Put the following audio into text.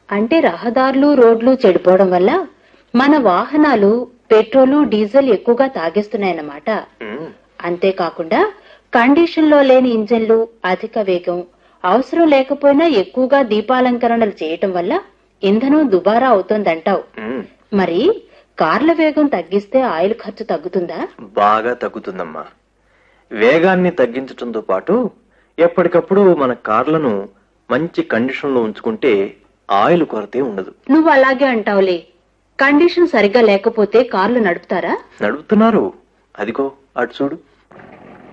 అంటే రహదారులు రోడ్లు చెడిపోవడం వల్ల మన వాహనాలు పెట్రోలు డీజిల్ ఎక్కువగా తాగేస్తున్నాయన్నమాట ఉమ్, అంతేకాకుండా కండిషన్ లో లేని ఇంజన్లు అధిక వేగం అవసరం లేకపోయినా ఎక్కువగా దీపాలంకరణలు చేయటం వల్ల ఇంధనం దుబారా అవుతోందంటావు ఉమ్, మరి కార్ల వేగం తగ్గిస్తే ఆయిల్ ఖర్చు తగ్గుతుందా బాగా తగ్గుతుందమ్మా వేగాన్ని తగ్గించడంతో పాటు ఎప్పటికప్పుడు మన కార్లను మంచి కండిషన్ లో ఉంచుకుంటే ఆయిల్ కొరతే ఉండదు నువ్వు అలాగే అంటావులే కండిషన్ సరిగ్గా లేకపోతే కార్లు నడుపుతారా నడుపుతున్నారు అదిగో అటు చూడు